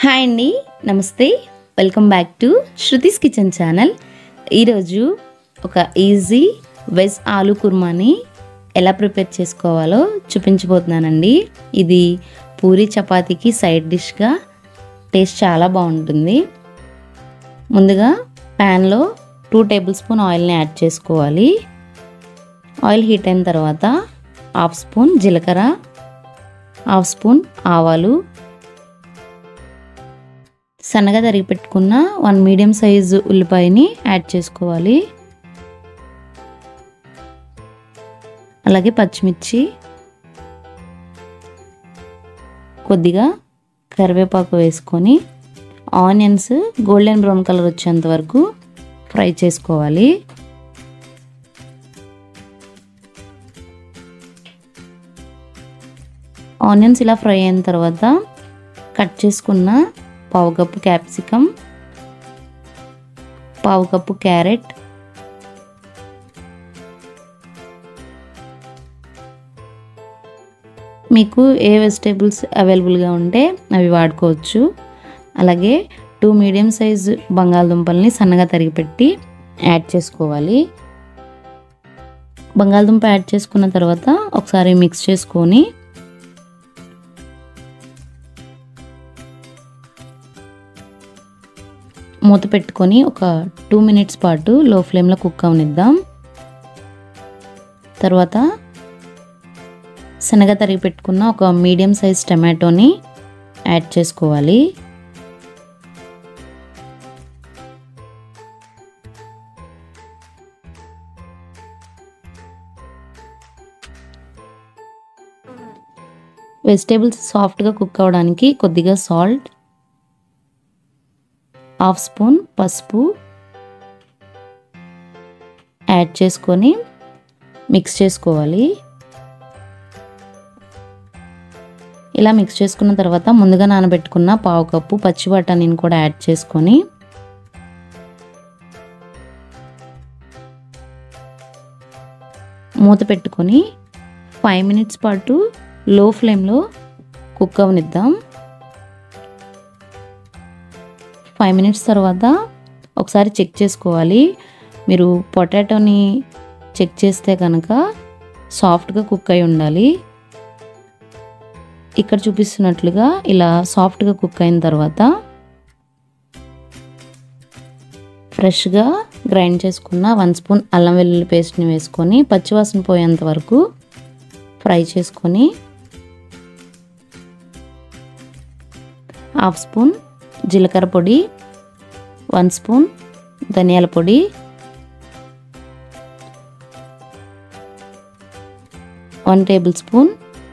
hi అండి నమస్తే welcome back to Shruti's kitchen channel ఈరోజు ఒక ఈజీ వెజ్ ఆలు కుర్మాని ఎలా ప్రిపేర్ చేసుకోవాలో చూపించబోతున్నానండి ఇది పూరి చపాతీకి సైడ్ డిష్గా టేస్ట్ చాలా బాగుంటుంది ముందుగా ప్యాన్లో టూ టేబుల్ స్పూన్ ఆయిల్ని యాడ్ చేసుకోవాలి ఆయిల్ హీట్ అయిన తర్వాత హాఫ్ స్పూన్ జీలకర్ర హాఫ్ స్పూన్ ఆవాలు సన్నగా తరిగి పెట్టుకున్న వన్ మీడియం సైజు ఉల్లిపాయని యాడ్ చేసుకోవాలి అలాగే పచ్చిమిర్చి కొద్దిగా కరివేపాకు వేసుకొని ఆనియన్స్ గోల్డెన్ బ్రౌన్ కలర్ వచ్చేంత వరకు ఫ్రై చేసుకోవాలి ఆనియన్స్ ఇలా ఫ్రై అయిన తర్వాత కట్ చేసుకున్న పావు కప్పు క్యాప్సికమ్ పావు కప్పు క్యారెట్ మీకు ఏ వెజిటేబుల్స్ అవైలబుల్గా ఉంటే అవి వాడుకోవచ్చు అలాగే టూ మీడియం సైజ్ బంగాళదుంపల్ని సన్నగా తరిగి పెట్టి యాడ్ చేసుకోవాలి బంగాళదుంప యాడ్ చేసుకున్న తర్వాత ఒకసారి మిక్స్ చేసుకొని మూత పెట్టుకొని ఒక టూ మినిట్స్ పాటు లో ఫ్లేమ్లో కుక్ అవనిద్దాం తర్వాత శనగ తరిగి పెట్టుకున్న ఒక మీడియం సైజ్ టమాటోని యాడ్ చేసుకోవాలి వెజిటేబుల్స్ సాఫ్ట్గా కుక్ అవ్వడానికి కొద్దిగా సాల్ట్ హాఫ్ స్పూన్ పసుపు యాడ్ చేసుకొని మిక్స్ చేసుకోవాలి ఇలా మిక్స్ చేసుకున్న తర్వాత ముందుగా నానబెట్టుకున్న పావు కప్పు పచ్చి బఠానీని కూడా యాడ్ చేసుకొని మూత పెట్టుకొని ఫైవ్ మినిట్స్ పాటు లో ఫ్లేమ్లో కుక్ అవనిద్దాం ఫైవ్ మినిట్స్ తర్వాత ఒకసారి చెక్ చేసుకోవాలి మీరు పొటాటోని చెక్ చేస్తే కనుక సాఫ్ట్గా కుక్ అయి ఉండాలి ఇక్కడ చూపిస్తున్నట్లుగా ఇలా సాఫ్ట్గా కుక్ అయిన తర్వాత ఫ్రెష్గా గ్రైండ్ చేసుకున్న వన్ స్పూన్ అల్లం వెల్లుల్లి పేస్ట్ని వేసుకొని పచ్చివాసన పోయేంత వరకు ఫ్రై చేసుకొని హాఫ్ స్పూన్ జీలకర్ర పొడి వన్ స్పూన్ ధనియాల పొడి వన్ టేబుల్ స్పూన్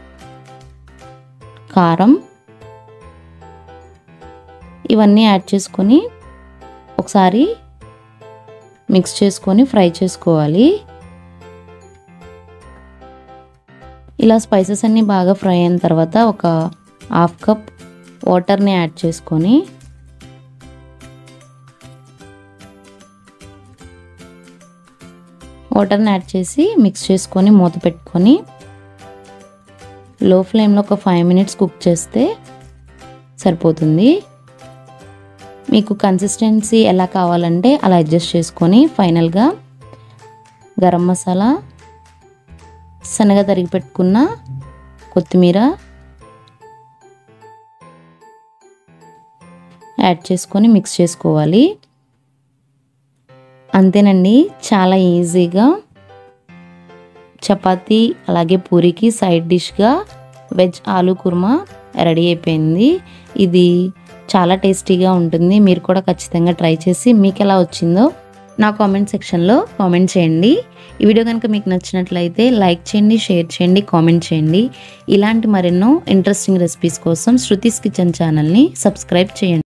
కారం ఇవన్నీ యాడ్ చేసుకొని ఒకసారి మిక్స్ చేసుకొని ఫ్రై చేసుకోవాలి ఇలా స్పైసెస్ అన్నీ బాగా ఫ్రై అయిన తర్వాత ఒక హాఫ్ కప్ వాటర్ని యాడ్ చేసుకొని వాటర్ని యాడ్ చేసి మిక్స్ చేసుకొని మూత పెట్టుకొని లో ఫ్లేమ్లో ఒక ఫైవ్ మినిట్స్ కుక్ చేస్తే సరిపోతుంది మీకు కన్సిస్టెన్సీ ఎలా కావాలంటే అలా అడ్జస్ట్ చేసుకొని ఫైనల్గా గరం మసాలా శనగ తరిగి పెట్టుకున్న కొత్తిమీర యాడ్ చేసుకొని మిక్స్ చేసుకోవాలి అంతేనండి చాలా ఈజీగా చపాతీ అలాగే పూరికి సైడ్ డిష్గా వెజ్ ఆలు కుర్మా రెడీ అయిపోయింది ఇది చాలా టేస్టీగా ఉంటుంది మీరు కూడా ఖచ్చితంగా ట్రై చేసి మీకు ఎలా వచ్చిందో నా కామెంట్ సెక్షన్లో కామెంట్ చేయండి ఈ వీడియో కనుక మీకు నచ్చినట్లయితే లైక్ చేయండి షేర్ చేయండి కామెంట్ చేయండి ఇలాంటి మరెన్నో ఇంట్రెస్టింగ్ రెసిపీస్ కోసం శృతిస్ కిచెన్ ఛానల్ని సబ్స్క్రైబ్ చేయండి